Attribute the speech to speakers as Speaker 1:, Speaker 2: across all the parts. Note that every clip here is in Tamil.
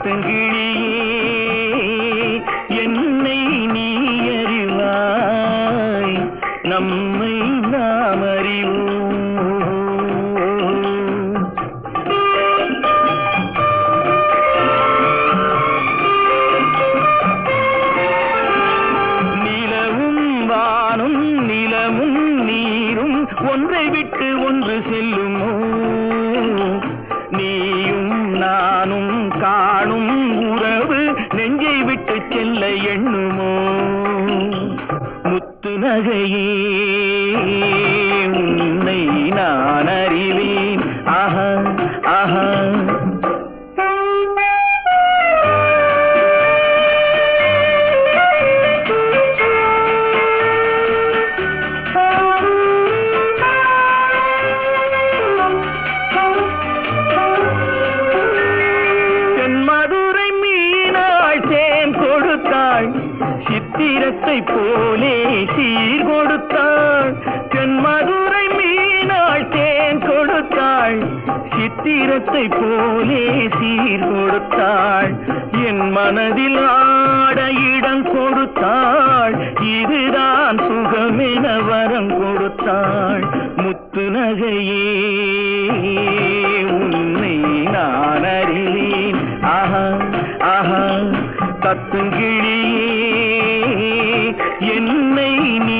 Speaker 1: தத்துங்கிழியே என்னை நீ அறிவாய் நம்மை நாம் அறிவோம் நிலவும் வானும் நிலமும் நீரும் ஒன்றை விட்டு ஒன்று செல்லுமோ நீயும் நானும் காணும் உறவு நெஞ்சை விட்டு செல்ல எண்ணுமோ முத்து நகையே உன்னை நான் அறிவேன் ஆஹா ஆஹா தென்மதுரை மீனாள் தேன் கொடுத்தாள் சித்திரத்தை போலே சீர் கொடுத்தாள் தென்மதுரை மீனாள் தேன் கொடுத்தாள் சித்திரத்தை போலே சீர் கொடுத்தாள் என் மனதில் ஆட இடம் கொடுத்தாள் இதுதான் சுகமென வரம் கொடுத்தாள் முத்து நகையே உன்னை நான் அறிவேன் ஆஹா ஆஹா தத்துங்கிழியே என்னை நீ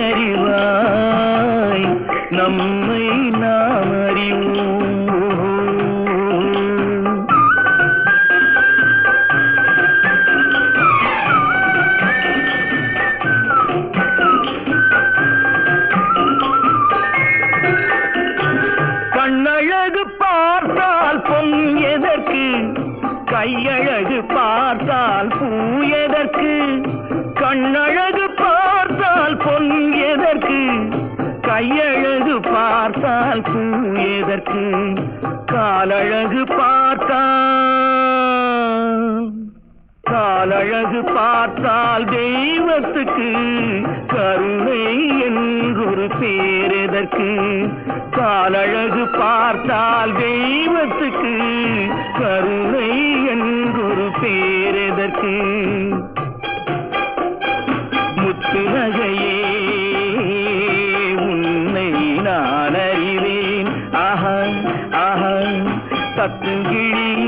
Speaker 1: அறிவாய் நம்மை நாம் அறிவோம் கண்ணழகு பார்த்தால் பொன் எதற்கு கையழகு பார்த்தால் பூ எதற்கு கண்ணழகு பார்த்தால் பொன் எதற்கு கையழகு பார்த்தால் பூ எதற்கு காலழகு பார்த்தால் காலழகு பார்த்தால் தெய்வத்துக்கு கருணை என்றொரு பேரெதற்கு காலழகு பார்த்தால் தெய்வத்துக்கு கருணை என்றொரு பேரெதற்கு முத்து நகையே உன்னை நான் அறிவேன் ஆஹா ஆஹா தத்துங்கிழியே